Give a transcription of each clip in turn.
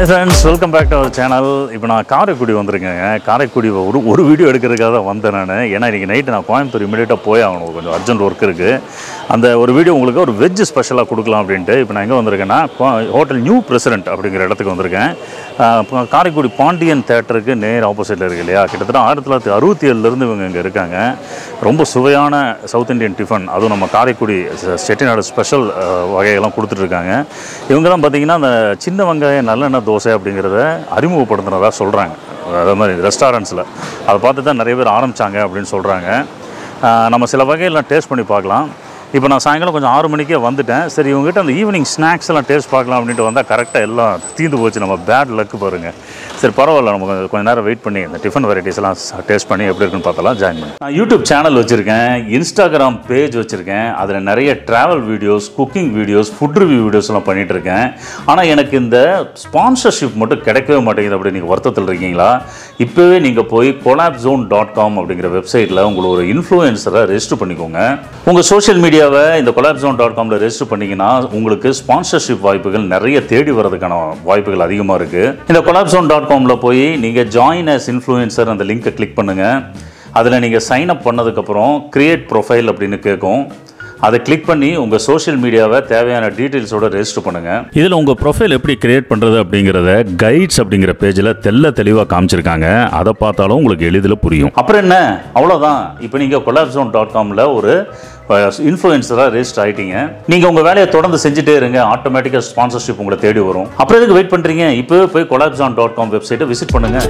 Hi friends welcome back to our channel இப்போ நான் காரைக்குடி வந்திருக்கேங்க காரைக்குடி ஒரு ஒரு வீடியோ எடுக்கிறதுக்காக தான் வந்தேன் நான் ஏன்னா இன்றைக்கி நைட்டு நான் கோயம்புத்தூர் இமீடியட்டாக போய் ஆகணும் கொஞ்சம் அர்ஜென்ட் ஒர்க் இருக்குது அந்த ஒரு வீடியோ உங்களுக்கு ஒரு வெஜ் ஸ்பெஷலாக கொடுக்கலாம் அப்படின்ட்டு இப்போ நான் எங்கே வந்திருக்கேன்னா ஹோட்டல் நியூ பிரசிடென்ட் அப்படிங்கிற இடத்துக்கு வந்திருக்கேன் ஆஹ் இப்போ காரைக்குடி பாண்டியன் தேட்டருக்கு நேர் ஆப்போசிட்டில் இருக்கு இல்லையா கிட்டத்தட்ட ஆயிரத்தி தொள்ளாயிரத்தி அறுபத்தி ஏழுலேருந்து இவங்க இங்கே இருக்காங்க ரொம்ப சுவையான சவுத் இந்தியன் டிஃபன் அதுவும் நம்ம காரைக்குடி செ- செட்டிநாடு ஸ்பெஷல் வகையெல்லாம் கொடுத்துட்ருக்காங்க இவங்க தான் பார்த்தீங்கன்னா அந்த சின்ன வெங்காய நல்லெண்ணெய் தோசை அப்படிங்கிறத அறிமுகப்படுத்துனதா சொல்கிறாங்க அதே மாதிரி ரெஸ்டாரண்ட்ஸில் அதை பார்த்து தான் நிறைய பேர் ஆரம்பித்தாங்க அப்படின்னு சொல்கிறாங்க நம்ம சில வகையெல்லாம் டேஸ்ட் பண்ணி பார்க்கலாம் இப்போ நான் சாயங்காலம் கொஞ்சம் ஆறு மணிக்கே வந்துட்டேன் சரி இவங்ககிட்ட அந்த ஈவினிங் ஸ்நாக்ஸ் எல்லாம் டேஸ்ட் பார்க்கலாம் அப்படின்ட்டு வந்தால் கரெக்டாக எல்லாம் தீந்து போச்சு நம்ம பேட் லக்கு பாருங்கள் சரி பரவாயில்ல நம்ம கொஞ்சம் கொஞ்ச நேரம் வெயிட் பண்ணி இந்த டிஃபன் வெரைட்டிஸ் எல்லாம் டேஸ்ட் பண்ணி எப்படி இருக்குன்னு பார்த்தலாம் ஜாயின் பண்ணி நான் யூடியூப் சேனல் வச்சுருக்கேன் இன்ஸ்டாகிராம் பேஜ் வச்சுருக்கேன் அதில் நிறைய travel videos cooking videos food review videos எல்லாம் பண்ணிட்டு இருக்கேன் ஆனால் எனக்கு இந்த ஸ்பான்சர்ஷிப் மட்டும் கிடைக்கவே மாட்டேங்குது அப்படி நீங்கள் வருத்தத்தில் இருக்கீங்களா இப்போவே நீங்கள் போய் கொலாப் ஜோன் டாட் காம் அப்படிங்கிற வெப்சைட்டில் உங்களுக்கு ஒரு இன்ஃப்ளூயன்சரை ரெஜிஸ்டர் பண்ணிக்கோங்க உங்கள் சோஷியல் மீடியாவை இந்த கொலாப் ஜோன் டாட் காமில் ரெஜிஸ்டர் பண்ணிங்கன்னா உங்களுக்கு ஸ்பான்சர்ஷிப் வாய்ப்புகள் நிறைய தேடி வர்றதுக்கான வாய்ப்புகள் அதிகமாக இருக்குது இந்த கொலாப் ஜோன் டாட் காமில் போய் நீங்கள் ஜாயின் அஸ் இன்ஃப்ளூயன்சர் அந்த லிங்கை கிளிக் பண்ணுங்கள் அதில் நீங்கள் சைன் அப் பண்ணதுக்கப்புறம் கிரியேட் ப்ரொஃபைல் அப்படின்னு கேட்கும் அதை கிளிக் பண்ணி உங்கள் சோஷியல் மீடியாவை தேவையான டீட்டெயில்ஸோட ரெஜிஸ்டர் பண்ணுங்கள் இதில் உங்கள் ப்ரொஃபைல் எப்படி கிரியேட் பண்ணுறது அப்படிங்கிறத கைட்ஸ் அப்படிங்கிற பேஜில் தெல்ல தெளிவாக காமிச்சிருக்காங்க அதை பார்த்தாலும் உங்களுக்கு எளிதில் புரியும் அப்புறம் என்ன அவ்வளோதான் இப்போ நீங்கள் கொலாப்ஸோன் டாட் காமில் ஒரு இன்ஃப்ளூயன்சராக ரெஜிஸ்டர் ஆகிட்டீங்க நீங்கள் உங்கள் வேலையை தொடர்ந்து செஞ்சுட்டே இருங்க ஆட்டோமேட்டிக்காக ஸ்பான்சர்ஷிப் உங்களை தேடி வரும் அப்புறம் எதுக்கு வெயிட் பண்ணுறீங்க இப்போவே போய் கொலாப்ஸான் டாட் காம் வெப்சைட்டை விசிட் பண்ணுங்கள்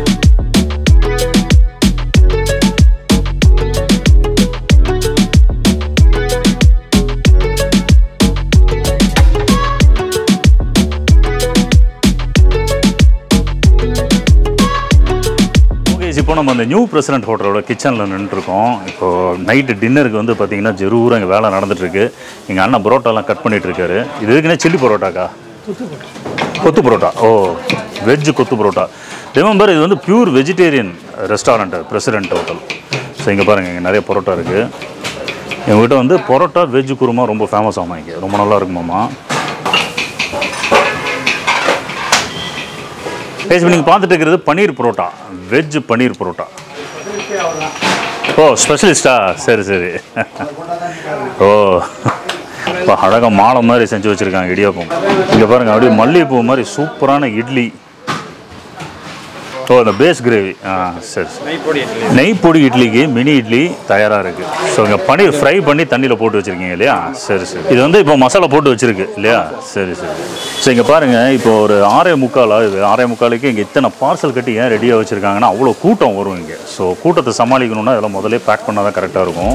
ஓகே இப்போ நம்ம அந்த நியூ பிரசிடென்ட் ஹோட்டலோட கிச்சனில் நின்றுருக்கோம் இப்போ நைட்டு டின்னருக்கு வந்து பார்த்தீங்கன்னா ஜெரூராக இங்கே வேலை நடந்துட்டுருக்கு எங்கள் அண்ணன் பரோட்டாலாம் கட் பண்ணிட்டு இருக்காரு இது எதுக்குன்னா சில்லி பரோட்டாக்கா கொத்து பரோட்டா ஓ வெஜ் கொத்து பரோட்டா ரிமெம்பர் இது வந்து pure vegetarian restaurant President Hotel so இங்கே பாருங்கள் இங்கே நிறைய பரோட்டா இருக்குது எங்ககிட்ட வந்து பரோட்டா வெஜ் குருமா ரொம்ப ஃபேமஸ் ஆமாம் இங்கே ரொம்ப நல்லா இருக்குமாம்மா பேசி நீங்கள் பார்த்துட்டு இருக்கிறது பன்னீர் பரோட்டா வெஜ் பன்னீர் பரோட்டா ஓ ஸ்பெஷலிஸ்டா சரி சரி ஓ இப்போ அழகாக மாலை மாதிரி செஞ்சு வச்சுருக்காங்க இடியாப்பம் இங்கே பாருங்கள் அப்படியே மல்லிகைப்பூ மாதிரி சூப்பரான இட்லி ஓ அந்த பேஸ் கிரேவி ஆ சரி சரி நெய் பொடி இட்லிக்கு மினி இட்லி தயாராக இருக்குது ஸோ இங்கே பன்னீர் ஃப்ரை பண்ணி தண்ணியில் போட்டு வச்சுருக்கீங்க இல்லையா சரி சரி இது வந்து இப்போ மசாலா போட்டு வச்சுருக்கு இல்லையா சரி சரி ஸோ இங்கே பாருங்கள் இப்போ ஒரு ஆறே முக்கால் ஆகுது ஆறே முக்காலுக்கு இங்கே இத்தனை பார்சல் கட்டி ஏன் ரெடியாக வச்சுருக்காங்கன்னா அவ்வளோ கூட்டம் வரும் இங்கே ஸோ கூட்டத்தை சமாளிக்கணும்னா இதெல்லாம் முதல்ல பேக் பண்ணால் தான் கரெக்டாக இருக்கும்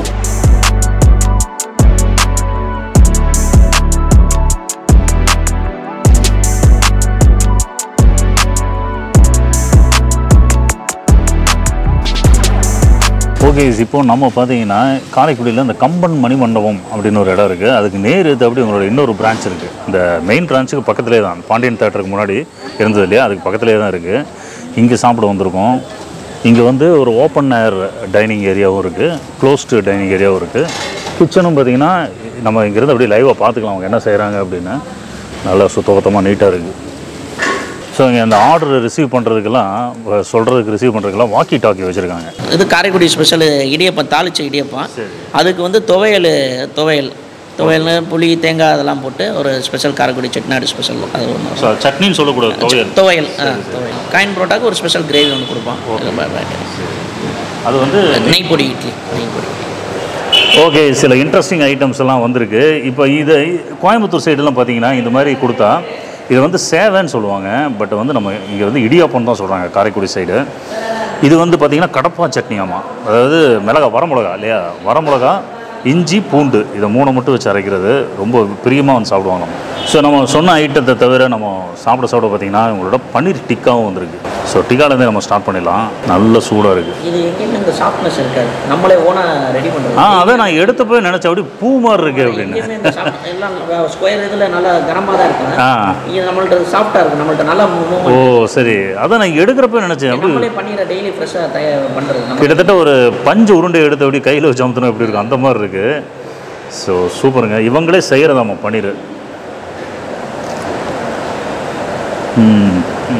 ஓகே இப்போ நம்ம பார்த்தீங்கன்னா காரைக்குடியில் இந்த கம்பன் மணிமண்டபம் அப்படின்னு ஒரு இடம் இருக்குது அதுக்கு நேர் இது அப்படி உங்களோட இன்னொரு பிரான்ச் இருக்குது இந்த மெயின் பிரான்ச்சுக்கு பக்கத்துலேயே தான் பாண்டியன் தேட்டருக்கு முன்னாடி இருந்தது இல்லையா அதுக்கு பக்கத்துலேயே தான் இருக்குது இங்கே சாப்பிட வந்திருக்கோம் இங்கே வந்து ஒரு ஓப்பன் ஏர் டைனிங் ஏரியாவும் இருக்குது க்ளோஸ்டு டைனிங் ஏரியாவும் இருக்குது கிச்சனும் பார்த்தீங்கன்னா நம்ம இங்கேருந்து அப்படியே லைவாக பார்த்துக்கலாம் அவங்க என்ன செய்கிறாங்க அப்படின்னு நல்லா சுத்தபத்தமாக நீட்டாக இருக்குது ஸோ இங்கே அந்த ஆர்டர் ரிசீவ் பண்ணுறதுக்கெல்லாம் சொல்கிறதுக்கு ரிசீவ் பண்ணுறதுக்கெல்லாம் வாக்கி டாக்கி வச்சுருக்காங்க இது காரைக்குடி ஸ்பெஷல் இடியப்பம் தாளிச்ச இடியப்பம் சரி. அதுக்கு வந்து துவையல் துவையல் துவையல் புளி தேங்காய் அதெல்லாம் போட்டு ஒரு ஸ்பெஷல் காரைக்குடி செட்டிநாடு ஸ்பெஷல் அது ஒன்று ஸோ சட்னின்னு சொல்லக்கூடாது துவையல் துவையல் ஆ துவையல் காயின் புரோட்டாக்கு ஒரு ஸ்பெஷல் கிரேவி ஒன்று கொடுப்போம் அது வந்து நெய் பொடி இட்லி நெய் பொடி ஓகே சில இன்ட்ரெஸ்டிங் ஐட்டம்ஸ் எல்லாம் வந்திருக்கு இப்போ இது கோயம்புத்தூர் சைடெல்லாம் பார்த்தீங்கன்னா இந்த மாதிரி கொடுத்தா இது வந்து சேவைன்னு சொல்லுவாங்க பட் வந்து நம்ம இங்கே வந்து இடியாப்பம் தான் சொல்கிறாங்க காரைக்குடி சைடு இது வந்து பார்த்தீங்கன்னா கடப்பா சட்னி ஆமாம் அதாவது மிளகா வரமிளகா இல்லையா வரமிளகா இஞ்சி பூண்டு இதை மூணு மட்டும் வச்சு அரைக்கிறது ரொம்ப பிரியமாக வந்து சாப்பிடுவாங்க ஸோ நம்ம சொன்ன ஐட்டத்தை தவிர நம்ம சாப்பிட சாப்பிட பார்த்தீங்கன்னா உங்களோட பன்னீர் டிக்காவும் வந்திருக்கு ஸோ டிக்காலேருந்து நம்ம ஸ்டார்ட் பண்ணிடலாம் நல்ல சூடாக இருக்குது இது எங்கேயுமே இந்த சாஃப்ட்னஸ் இருக்காது நம்மளே ஓனாக ரெடி பண்ணுறது ஆ அதான் நான் எடுத்தப்போ நினச்சேன் அப்படி பூ மாதிரி இருக்கு அப்படின்னு எங்கேயுமே இந்த soft- எல்லாம் ஸ்கொயர் இதில் நல்லா கனமாக தான் இருக்கும் ஆ இது நம்மள்ட்ட சாஃப்டாக இருக்கும் நம்மள்ட்ட நல்லா ஓ மூவ்மெண்ட் சரி அதான் நான் எடுக்கிறப்ப நினச்சேன் அப்படி நம்மளே பன்னீரை டெய்லி ஃப்ரெஷ்ஷாக தயார் பண்ணுறது நம்ம கிட்டத்தட்ட ஒரு பஞ்சு உருண்டை எடுத்து அப்படி கையில் வச்சு அமுத்தணும் எப்படி இருக்கும் அந்த மாதிரி இருக்குது ஸோ சூப்பருங்க இவங்களே செய்கிறதாம்மா பன்னீர் ம் ம்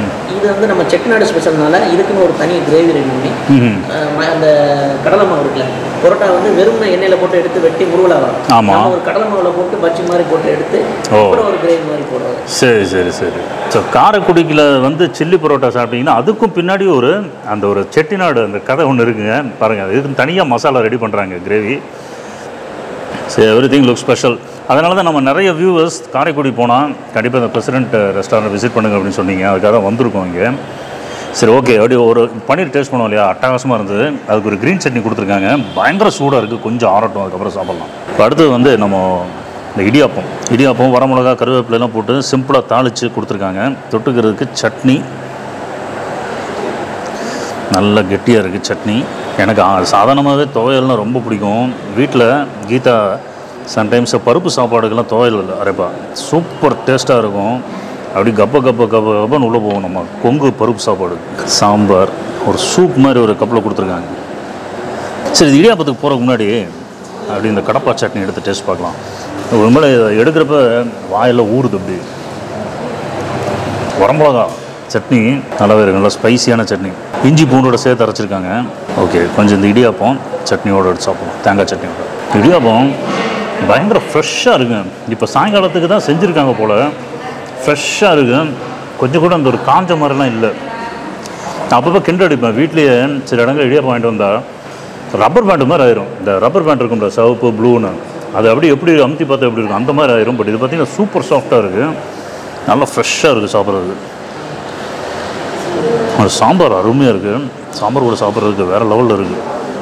இது வந்து நம்ம செட்டிநாடு ஸ்பெஷல்னால இதுக்குன்னு ஒரு தனி கிரேவி ரெடி பண்ணி ம் அஹ், ம- அந்த கடலை மாவு இருக்குல்ல பரோட்டா வந்து வெறும் எண்ணெயில் போட்டு எடுத்து வெட்டி முருகலா வரும் ஆமா. நம்ம ஒரு கடலை மாவில் போட்டு பச்சி மாதிரி போட்டு எடுத்து ஓ. அப்புறம் ஒரு கிரேவி மாதிரி போடுறது சரி சரி சரி ஸோ காரைக்குடிக்கில் வந்து சில்லி பரோட்டா சாப்பிட்டீங்கன்னா அதுக்கும் பின்னாடி ஒரு அந்த ஒரு செட்டிநாடு அந்த கதை ஒன்று இருக்குங்க பாருங்கள் இதுக்கு தனியாக மசாலா ரெடி பண்ணுறாங்க கிரேவி சரி எவ்ரி திங் லுக் ஸ்பெஷல் அதனால தான் நம்ம நிறைய வியூவர்ஸ் காரைக்குடி போனால் கண்டிப்பாக இந்த பிரசிடென்ட் ரெஸ்டாரண்ட் விசிட் பண்ணுங்க அப்படின்னு சொன்னீங்க அதுக்காக தான் வந்திருக்கோம் இங்கே சரி ஓகே அப்படி ஒரு பன்னீர் டேஸ்ட் பண்ணோம் இல்லையா அட்டகாசமாக இருந்தது அதுக்கு ஒரு க்ரீன் சட்னி கொடுத்துருக்காங்க பயங்கர சூடாக இருக்குது கொஞ்சம் ஆறட்டும் அதுக்கப்புறம் சாப்பிட்லாம் இப்போ அடுத்தது வந்து நம்ம இந்த இடியாப்பம் இடியாப்பம் வரமிளகா கருவேப்பிலையெல்லாம் போட்டு சிம்பிளாக தாளித்து கொடுத்துருக்காங்க தொட்டுக்கிறதுக்கு சட்னி நல்ல கெட்டியாக இருக்குது சட்னி எனக்கு சாதாரணமாகவே துவையல்னால் ரொம்ப பிடிக்கும் வீட்டில் கீதா சம்டைம்ஸ் பருப்பு சாப்பாடுக்கெல்லாம் துவையல் அரைப்பா சூப்பர் டேஸ்ட்டாக இருக்கும் அப்படி கப்ப கப்ப கப்ப கப்பன்னு உள்ளே போகும் நம்ம கொங்கு பருப்பு சாப்பாடு சாம்பார் ஒரு சூப் மாதிரி ஒரு கப்பில் கொடுத்துருக்காங்க சரி இது இடியாப்பத்துக்கு போகிறதுக்கு முன்னாடி அப்படி இந்த கடப்பா சட்னி எடுத்து டேஸ்ட் பார்க்கலாம் ஒரு மேலே எடுக்கிறப்ப வாயில் ஊறுது அப்படி வரமிளகா சட்னி நல்லாவே இருக்கு நல்லா ஸ்பைசியான சட்னி இஞ்சி பூண்டோட சேர்த்து அரைச்சிருக்காங்க ஓகே கொஞ்சம் இந்த இடியாப்பம் சட்னியோட எடுத்து சாப்பிடலாம் தேங்காய் சட்னியோட இடியாப்பம் பயங்கர ஃப்ரெஷ்ஷாக இருக்கு இப்போ சாயங்காலத்துக்கு தான் செஞ்சுருக்காங்க போல் ஃப்ரெஷ்ஷாக இருக்கு கொஞ்சம் கூட அந்த ஒரு காஞ்ச மாதிரிலாம் இல்லை நான் அப்பப்போ கிண்டு அடிப்பேன் வீட்லேயே சில இடங்கள் இடியாப்பம் வாங்கிட்டு வந்தால் ரப்பர் பேண்ட் மாதிரி ஆயிரும் இந்த ரப்பர் பேண்ட் இருக்கும்ல சிவப்பு ப்ளூன்னு அது அப்படியே எப்படி அமுத்தி பார்த்தா எப்படி இருக்கும் அந்த மாதிரி ஆயிரும் பட் இது பார்த்தீங்கன்னா சூப்பர் சாஃப்டாக இருக்குது நல்லா ஃப்ரெஷ்ஷாக இருக்குது சாப்பிட்றதுக்கு அது சாம்பார் அருமையாக இருக்குது சாம்பார் கூட சாப்பிட்றதுக்கு வேறு லெவலில் இருக்குது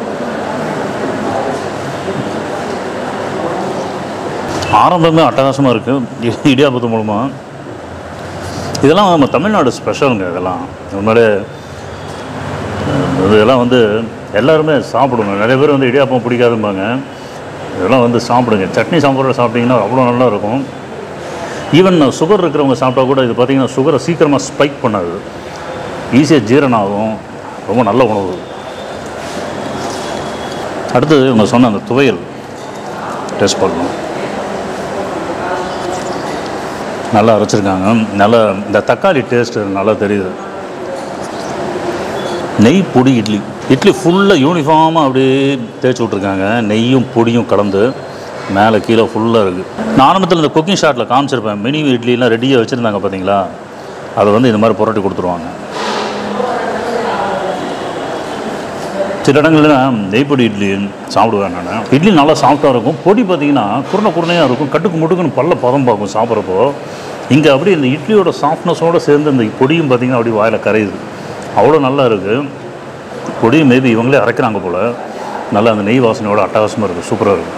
ஆரம்பமே அட்டகாசமாக இருக்குது இடியாப்பத்து மூலமாக இதெல்லாம் நம்ம தமிழ்நாடு ஸ்பெஷலுங்க இதெல்லாம் உண்மையிலே அஹ், இதெல்லாம் வந்து எல்லாருமே சாப்பிடுங்க நிறைய பேர் வந்து இடியாப்பம் பிடிக்காதும்பாங்க இதெல்லாம் வந்து சாப்பிடுங்க சட்னி சாம்பாரோட சாப்பிட்டீங்கன்னா அவ்வளோ நல்லா இருக்கும் ஈவன் சுகர் இருக்கிறவங்க சாப்பிட்டா கூட இது பார்த்தீங்கன்னா சுகரை சீக்கிரமாக ஸ்பைக் பண்ணாது ஈஸியாக ஜீரணம் ஆகும் ரொம்ப நல்ல உணவு அடுத்தது இவங்க சொன்ன அந்த துவையல் டேஸ்ட் பண்ணணும் நல்லா அரைச்சிருக்காங்க நல்லா இந்த தக்காளி டேஸ்ட் நல்லா தெரியுது நெய் பொடி இட்லி இட்லி ஃபுல்லாக யூனிஃபார்மாக அப்படியே தேய்ச்சி விட்ருக்காங்க நெய்யும் பொடியும் கலந்து மேலே கீழே ஃபுல்லாக இருக்குது நான் ஆரம்பத்தில் இந்த குக்கிங் ஷாட்டில் காமிச்சிருப்பேன் மினி இட்லிலாம் ரெடியாக வச்சுருந்தாங்க பார்த்தீங்களா அதை வந்து இந்த மாதிரி புரட்டி கொடுத்துருவாங்க சில இடங்கள்ல நெய்ப்பொடி இட்லி சாப்பிடுவேன் நான் இட்லி நல்லா சாஃப்டாக இருக்கும் பொடி பார்த்தீங்கன்னா குருணை குருணையாக இருக்கும் கட்டுக்கு முட்டுக்குன்னு பல்ல பதம் பார்க்கும் சாப்பிட்றப்போ இங்கே அப்படியே இந்த இட்லியோட சாஃப்ட்னஸோடு சேர்ந்து இந்த பொடியும் பார்த்தீங்கன்னா அப்படியே வாயில் கரையுது அவ்வளோ நல்லா இருக்குது பொடியும் மேபி இவங்களே அரைக்கிறாங்க போல் நல்லா அந்த நெய் வாசனையோட அட்டகாசமாக இருக்குது சூப்பராக இருக்குது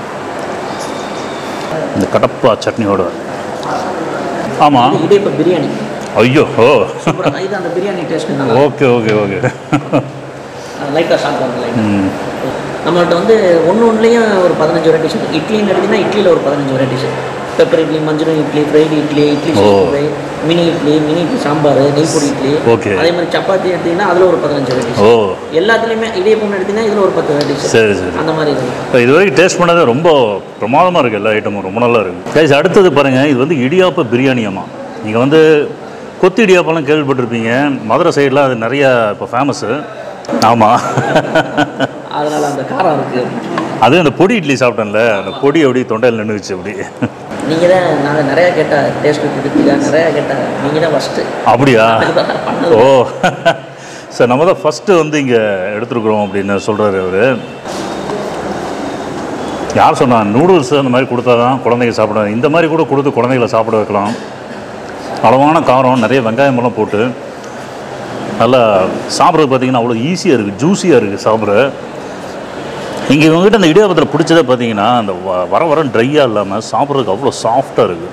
இந்த கடப்பா சட்னியோட ஆமாம் இது இடியப்ப பிரியாணி ஐயோ ஓ சூப்பராக இது அந்த பிரியாணி டேஸ்ட் நல்லா ஓகே ஓகே ஓகே லைட்டாக சாப்பிடுவாங்க லைட்டாக ம் நம்மள்ட்ட வந்து ஒன்று ஒன்றுலேயும் ஒரு பதினஞ்சு வெரைட்டிஸ் இருக்குது இட்லின்னு எடுத்தீங்கன்னா இட்லியில் ஒரு பதினஞ்சு வெரைட்டிஸ் பெப்பர் இட்லி மஞ்சள் இட்லி ஃப்ரைடு இட்லி இட்லி ஓ. Fry mini idli mini idli sambar நெய்ப்பொடி இட்லி Okay. அதே மாதிரி சப்பாத்தி எடுத்தீங்கன்னா அதில் ஒரு பதினஞ்சு வெரைட்டிஸ் ஓ எல்லாத்துலேயுமே இடியப்பம் எடுத்தீங்கன்னா இதில் ஒரு பத்து வெரைட்டிஸ் சரி சரி அந்த மாதிரி இருக்குது இப்போ இது வரைக்கும் டேஸ்ட் பண்ணது ரொம்ப பிரமாதமாக இருக்குது எல்லா ஐட்டமும் ரொம்ப நல்லா இருக்குது கைஸ் அடுத்தது பாருங்கள் இது வந்து இடியாப்ப பிரியாணியாமா நீங்கள் வந்து கொத்து இடியாப்பெல்லாம் கேள்விப்பட்டிருப்பீங்க மதுரை சைடில் அது நிறைய இப்போ ஃபேமஸ்ஸு ஆமாம் அதனால் அந்த காரம் இருக்குது அது அந்த பொடி இட்லி சாப்பிட்டேன்ல அந்த பொடி அப்படி தொண்டையில் நின்றுச்சு அப்படி நீங்கள் தான் நாங்கள் நிறையா கேட்டால் டேஸ்ட்டு கொடுத்தீங்க நிறையா கேட்டால் நீங்கள் தான் ஃபஸ்ட்டு அப்படியா பண்ணது ஓ சார் நம்ம தான் ஃபஸ்ட்டு வந்து இங்கே எடுத்துருக்குறோம் அப்படின்னு சொல்கிறாரு அவர் யார் சொன்னா நூடுல்ஸ் அந்த மாதிரி கொடுத்தா தான் குழந்தைங்க சாப்பிட இந்த மாதிரி கூட கொடுத்து குழந்தைகளை சாப்பிட வைக்கலாம் அளவான காரம் நிறைய வெங்காயமெல்லாம் போட்டு நல்லா சாப்பிட்றது பார்த்தீங்கன்னா அவ்வளோ ஈஸியாக இருக்குது ஜூஸியாக இருக்குது சாப்பிட இங்கே இவங்ககிட்ட அந்த இடியாப்பத்தில் பிடிச்சதே பார்த்தீங்கன்னா அந்த வ- வர வர ட்ரையாக இல்லாமல் சாப்பிட்றதுக்கு அவ்வளோ சாஃப்டாக இருக்குது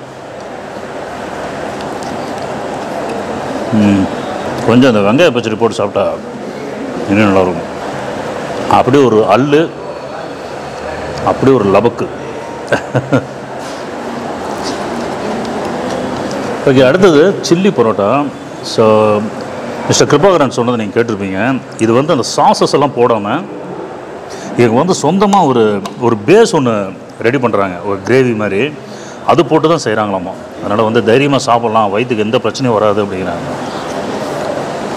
ம் கொஞ்சம் அந்த வெங்காய பச்சடி போட்டு சாப்பிட்டா இன்னும் நல்லாயிருக்கும் அப்படியே ஒரு அல்லு அப்படியே ஒரு லபக்கு ஓகே அடுத்தது chilli parotta so Mister Kripakaran சொன்னதை நீங்கள் கேட்டிருப்பீங்க இது வந்து அந்த சாசஸ் எல்லாம் போடாமல் இதுக்கு வந்து சொந்தமாக ஒரு ஒரு பேஸ் ஒன்று ரெடி பண்ணுறாங்க ஒரு கிரேவி மாதிரி அது போட்டு தான் செய்கிறாங்களாமா அதனால் வந்து தைரியமாக சாப்பிட்லாம் வயிற்றுக்கு எந்த பிரச்சனையும் வராது அப்படிங்கிறாங்க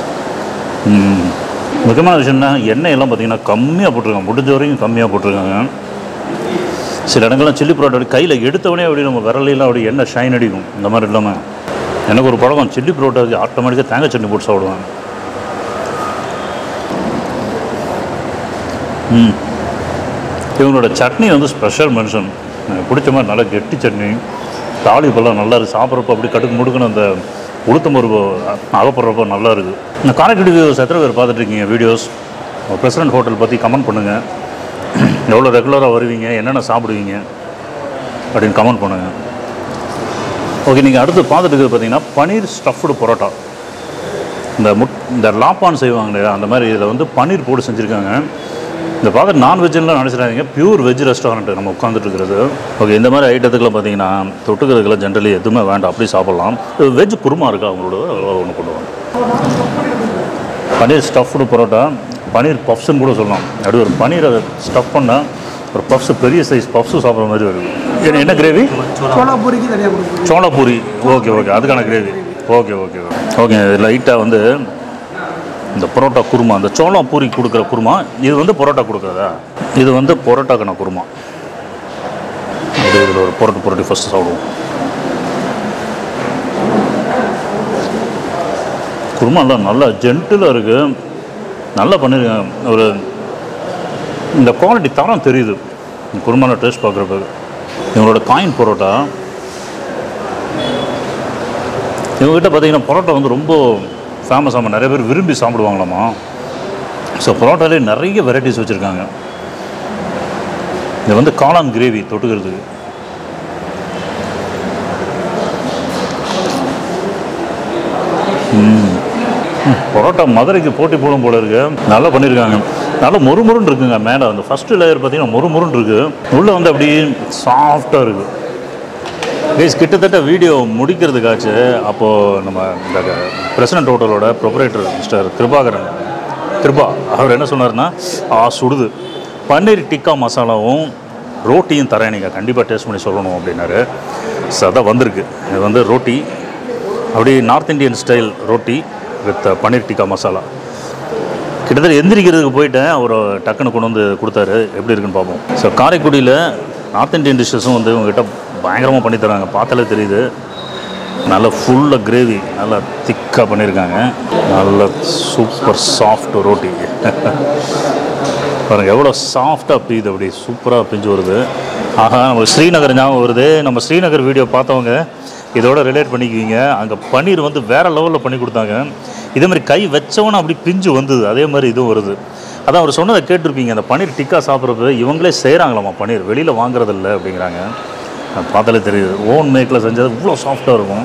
முக்கியமான விஷயம் என்ன எண்ணெய் எல்லாம் பார்த்தீங்கன்னா கம்மியாக போட்டிருக்காங்க முடிஞ்ச வரைக்கும் கம்மியாக போட்டிருக்காங்க சில இடங்கள்லாம் சில்லி பரோட்டா அப்படி கையில் எடுத்தவொடனே அப்படி நம்ம விரலையெல்லாம் அப்படி எண்ணெய் ஷைன் அடிக்கும் இந்த மாதிரி இல்லாமல் எனக்கு ஒரு பழக்கம் சில்லி பரோட்டாவுக்கு ஆட்டோமேட்டிக்காக தேங்காய் சட்னி போட்டு சாப்பிடுவேன் ம் இவங்களோட சட்னி வந்து ஸ்பெஷல் மனுஷன் எனக்கு பிடிச்ச மாதிரி நல்லா கெட்டி சட்னி தாளிப்பெல்லாம் நல்லா இருக்குது சாப்பிட்றப்ப அப்படி கடுக்கு முடுக்குன்னு அந்த உளுத்தம் பருப்பு அகப்படுறப்போ நல்லா இருக்குது இந்த காரைக்குடி வீடியோஸ் எத்தனை பேர் பார்த்துட்டு இருக்கீங்க வீடியோஸ் பிரசிடென்ட் ஹோட்டல் பற்றி கமெண்ட் பண்ணுங்கள் எவ்வளோ ரெகுலராக வருவீங்க என்னென்ன சாப்பிடுவீங்க அப்படின்னு கமெண்ட் பண்ணுங்கள் ஓகே நீங்கள் அடுத்து பார்த்துட்டு இருக்கிறது பார்த்தீங்கன்னா பன்னீர் ஸ்டஃப்டு பரோட்டா இந்த முட் இந்த லாப்பான் செய்வாங்க இல்லையா அந்த மாதிரி இதில் வந்து பன்னீர் போட்டு செஞ்சுருக்காங்க இந்த பார்க்க நான்வெஜ்லாம் நினச்சிடாதீங்க பியூர் வெஜ் ரெஸ்டாரண்ட் நம்ம உட்காந்துட்டு இருக்கிறது ஓகே இந்த மாதிரி ஐட்டத்துக்குலாம் பார்த்தீங்கன்னா தொட்டுக்கிறதுக்கெல்லாம் ஜென்ரலி எதுவுமே வேண்டாம் அப்படி சாப்பிட்லாம் வெஜ் குருமா இருக்கா அவங்களோட ஒன்று கொண்டு வாங்க பன்னீர் ஸ்டஃப்டு பரோட்டா பன்னீர் பஃப்ஸ்னு கூட சொல்லலாம் அப்படி ஒரு பன்னீரை ஸ்டஃப் பண்ணால் ஒரு பஃப்ஸ் பெரிய சைஸ் பஃப்ஸு சாப்பிட்ற மாதிரி வருது என்ன என்ன கிரேவி சோளாபூரிக்கு தனியாக கொடுக்குறோம் சோளப்பூரி ஓகே ஓகே அதுக்கான கிரேவி ஓகே ஓகே ஓகே லைட்டாக வந்து இந்த பரோட்டா குருமா அந்த சோளம் பூரி கொடுக்குற குருமா இது வந்து பரோட்டா கொடுக்குறதா இது வந்து பரோட்டாக்கான குருமா இது இதில் ஒரு பரோட்டா புரோட்டி ஃபஸ்ட்டு சாப்பிடுவோம் குருமா எல்லாம் நல்லா ஜென்டிலாக இருக்குது நல்லா பண்ணியிருக்காங்க ஒரு இந்த குவாலிட்டி தரம் தெரியுது குருமான டேஸ்ட் பார்க்குறப்ப இவங்களோட காயின் பரோட்டா இவங்ககிட்ட பார்த்தீங்கன்னா பரோட்டா வந்து ரொம்ப ஃபேமஸ் ஆமாம் நிறைய பேர் விரும்பி சாப்பிடுவாங்களாமா ஸோ பரோட்டாலே நிறைய வெரைட்டிஸ் வச்சுருக்காங்க இது வந்து காளான் கிரேவி தொட்டுக்கிறதுக்கு ம். ம், பரோட்டா மதுரைக்கு போட்டி போடும் போல இருக்கு நல்லா பண்ணியிருக்காங்க நல்லா மொறுமொறுன்னு இருக்குங்க மேலே அந்த ஃபஸ்ட்டு லேயர் பார்த்தீங்கன்னா மொறுமொறுன்னு இருக்கு உள்ளே வந்து அப்படி சாஃப்டாக இருக்குது கைஸ் கிட்டத்தட்ட வீடியோ முடிக்கிறதுக்காச்சு அப்போது நம்ம இந்த பிரசிடென்ட் ஹோட்டலோட ப்ரொப்ரேட்டர் மிஸ்டர் கிருபாகரன் கிருபா அவர் என்ன சொன்னார்னா ஆ சுடுது பன்னீர் டிக்கா மசாலாவும் ரோட்டியும் தரேன் நீங்கள் கண்டிப்பாக டேஸ்ட் பண்ணி சொல்லணும் அப்படின்னாரு ஸோ அதான் வந்திருக்கு இது வந்து ரோட்டி அப்படி north Indian style roti with paneer tikka masala கிட்டத்தட்ட எந்திரிக்கிறதுக்கு போயிட்டேன் அவர் டக்குன்னு கொண்டு வந்து கொடுத்தாரு எப்படி இருக்குன்னு பார்ப்போம் ஸோ காரைக்குடியில் நார்த் இந்தியன் டிஷ்ஷஸும் வந்து இவங்ககிட்ட பயங்கரமாக பண்ணி தராங்க பார்த்தாலே தெரியுது நல்ல ஃபுல்லாக கிரேவி நல்லா திக்காக பண்ணியிருக்காங்க நல்ல சூப்பர் சாஃப்ட் ரோட்டி பாருங்கள் எவ்வளோ சாஃப்டாக பியுது அப்படி சூப்பராக பிஞ்சு வருது ஆஹா நம்ம ஸ்ரீநகர் ஞாபகம் வருது நம்ம ஸ்ரீநகர் வீடியோ பார்த்தவங்க இதோட ரிலேட் பண்ணிக்குவீங்க அங்கே பன்னீர் வந்து வேறு லெவலில் பண்ணி கொடுத்தாங்க இதே மாதிரி கை வச்சவன அப்படி பிஞ்சு வந்தது அதே மாதிரி இதுவும் வருது அதான் அவர் சொன்னதை கேட்டிருப்பீங்க அந்த பன்னீர் டிக்கா சாப்பிட்றது இவங்களே செய்கிறாங்களாமா பன்னீர் வெளியில் வாங்குறதில்ல அப்படிங்கிறாங்க அது பார்த்தாலே தெரியுது ஓன் மேக்கில் செஞ்சது இவ்வளோ சாஃப்டாக இருக்கும்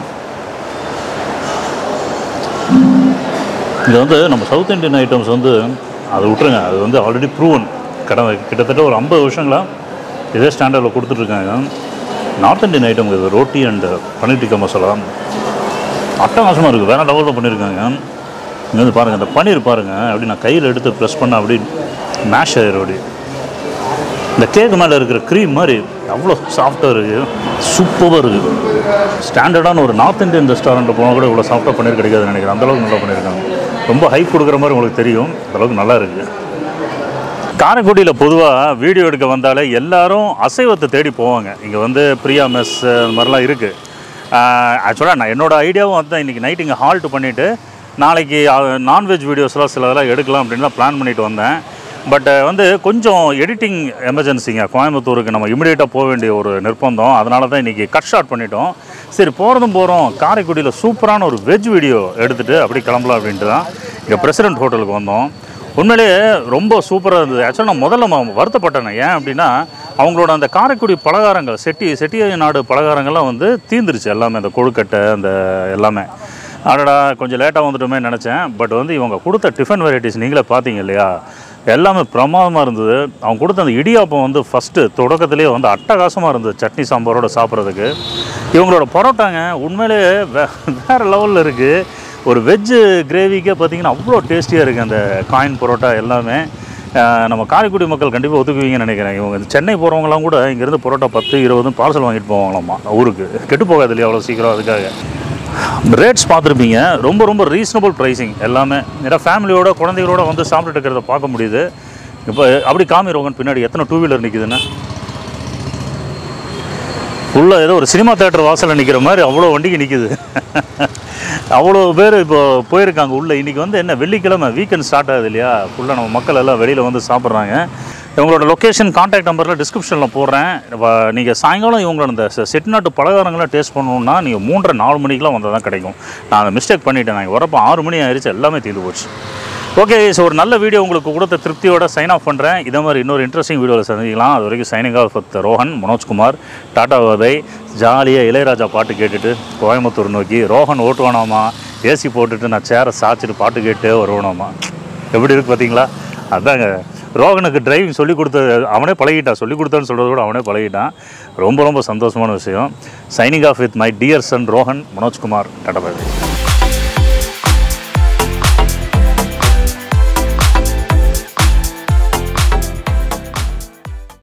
இது வந்து நம்ம சவுத் இந்தியன் ஐட்டம்ஸ் வந்து அதை விட்டுருங்க அது வந்து ஆல்ரெடி ப்ரூவன் கடை கிட்டத்தட்ட ஒரு ஐம்பது வருஷங்களாக இதே ஸ்டாண்டர்டில் கொடுத்துட்ருக்காங்க நார்த் இந்தியன் ஐட்டம் இது ரோட்டி அண்ட் பன்னீர் டிக்கா மசாலா அட்டகாசமாக இருக்குது வேறு லெவலில் பண்ணியிருக்காங்க இங்கே வந்து பாருங்கள் இந்த பன்னீர் பாருங்கள் அப்படி நான் கையில் எடுத்து ப்ரெஸ் பண்ண அப்படி மேஷ் ஆயிரும் அப்படி இந்த கேக்கு மேலே இருக்கிற க்ரீம் மாதிரி அவ்வளோ சாஃப்டாக இருக்குது சூப்பராக இருக்குது ஸ்டாண்டர்டான ஒரு நார்த் இந்தியன் ரெஸ்டாரண்ட்டில் போனால் கூட இவ்வளோ சாஃப்டாக பன்னீர் கிடைக்காதுன்னு நினைக்கிறேன் அந்தளவுக்கு நல்லா பண்ணியிருக்காங்க ரொம்ப ஹைப் கொடுக்குற மாதிரி உங்களுக்கு தெரியும் அந்தளவுக்கு நல்லா இருக்குது காரைக்குடியில் பொதுவாக வீடியோ எடுக்க வந்தாலே எல்லாரும் அசைவத்தை தேடி போவாங்க இங்கே வந்து பிரியா மெஸ் அந்த மாதிரிலாம் இருக்குது ஆக்சுவலாக நான் என்னோட ஐடியாவும் வந்து இன்றைக்கி நைட் இங்கே ஹால்ட் பண்ணிவிட்டு நாளைக்கு நான்வெஜ் வீடியோஸ்லாம் சிலதெல்லாம் எடுக்கலாம் அப்படின்னு தான் பிளான் பண்ணிட்டு வந்தேன் பட் வந்து கொஞ்சம் எடிட்டிங் எமர்ஜென்சிங்க கோயம்புத்தூருக்கு நம்ம இமிடியேட்டாக போக வேண்டிய ஒரு நிர்பந்தம் அதனால தான் இன்றைக்கி கட் ஷாட் பண்ணிட்டோம் சரி போகிறதும் போகிறோம் காரைக்குடியில் சூப்பரான ஒரு வெஜ் வீடியோ எடுத்துகிட்டு அப்படி கிளம்பலாம் அப்படின்ட்டு தான் இங்கே பிரசிடென்ட் ஹோட்டலுக்கு வந்தோம் உண்மையிலேயே ரொம்ப சூப்பராக இருந்தது ஆக்சுவலாக நான் முதல்ல ம- வருத்தப்பட்டேன் ஏன் அப்படின்னா அவங்களோட அந்த காரைக்குடி பலகாரங்கள் செட்டி செட்டிய நாடு பலகாரங்கள்லாம் வந்து தீந்துருச்சு எல்லாமே அந்த கொழுக்கட்டை அந்த எல்லாமே அடடா கொஞ்சம் லேட்டாக வந்துட்டோமே நினச்சேன் பட் வந்து இவங்க கொடுத்த டிஃபன் வெரைட்டிஸ் நீங்களே பார்த்தீங்க இல்லையா எல்லாமே பிரமாதமாக இருந்தது அவங்க கொடுத்த அந்த இடியாப்பம் வந்து ஃபஸ்ட்டு தொடக்கத்திலேயே வந்து அட்டகாசமாக இருந்தது சட்னி சாம்பாரோட சாப்பிட்றதுக்கு இவங்களோட பரோட்டாங்க உண்மையிலேயே வே வேறு லெவலில் இருக்குது ஒரு வெஜ்ஜு கிரேவிக்கே பார்த்தீங்கன்னா அவ்வளோ டேஸ்டியாக இருக்குது அந்த காயின் பரோட்டா எல்லாமே அஹ் நம்ம காரைக்குடி மக்கள் கண்டிப்பாக ஒத்துக்குவீங்கன்னு நினைக்கிறேன் இவங்க இந்த சென்னை போகிறவங்களாம் கூட இங்கேருந்து பரோட்டா பத்து இருபதும் பார்சல் வாங்கிட்டு போவாங்களாமா ஊருக்கு கெட்டு போகாது இல்லையா அவ்வளோ சீக்கிரம் அதுக்காக ரேட்ஸ் பார்த்துருப்பீங்க ரொம்ப ரொம்ப ரீசனபிள் ப்ரைஸிங் எல்லாமே ஏன்னா ஃபேமிலியோட குழந்தைகளோட வந்து சாப்பிட்டுட்டு இருக்கிறத பார்க்க முடியுது இப்போ அப்படி காமி ரோகன் பின்னாடி எத்தனை டூ வீலர் நிற்குதுன்னு ஃபுல்லாக ஏதோ ஒரு சினிமா தேட்டர் வாசலில் நிற்கிற மாதிரி அவ்வளோ வண்டிக்கு நிற்குது அவ்வளோ பேர் இப்போ போயிருக்காங்க உள்ளே இன்றைக்கி வந்து என்ன வெள்ளிக்கிழமை வீக்கெண்ட் ஸ்டார்ட் ஆகுது இல்லையா ஃபுல்லாக நம்ம மக்கள் எல்லாம் வெளியில் வந்து சாப்பிட்றாங்க இவங்களோட லொக்கேஷன் கான்டாக்ட் நம்பரில் டிஸ்கிரிப்ஷனில் போடுறேன் நீங்கள் சாயங்காலம் இவங்களோட இந்த செ- செட்டிநாட்டு பலகாரங்களாம் டேஸ்ட் பண்ணணுன்னா நீங்கள் மூன்றரை நாலு மணிக்கெலாம் வந்தால் தான் கிடைக்கும் நான் அதை மிஸ்டேக் பண்ணிட்டேன் நான் வரப்போ ஆறு மணி ஆயிடுச்சு எல்லாமே தீர்ந்து போச்சு ஓகே ஸோ ஒரு நல்ல வீடியோ உங்களுக்கு கொடுத்த திருப்தியோட சைன் ஆஃப் பண்ணுறேன் இதே மாதிரி இன்னொரு இன்ட்ரெஸ்டிங் வீடியோவில் சந்திக்கலாம் அது வரைக்கும் signing off with Rohan Manojkumar tata வதை ஜாலியாக இளையராஜா பாட்டு கேட்டுட்டு கோயம்புத்தூர் நோக்கி ரோஹன் ஓட்டுவானாமா ஏசி போட்டுட்டு நான் சேரை சாய்ச்சிட்டு பாட்டு கேட்டே வருவானாமா எப்படி இருக்கு பார்த்தீங்களா அதாங்க ரோகனுக்கு டிரைவிங் சொல்லி கொடுத்த அவனே பழகிட்டான் சொல்லி கொடுத்தான்னு சொல்கிறத கூட அவனே பழகிட்டான் ரொம்ப ரொம்ப சந்தோஷமான விஷயம் signing off with my dear son Rohan Manojkumar tata bye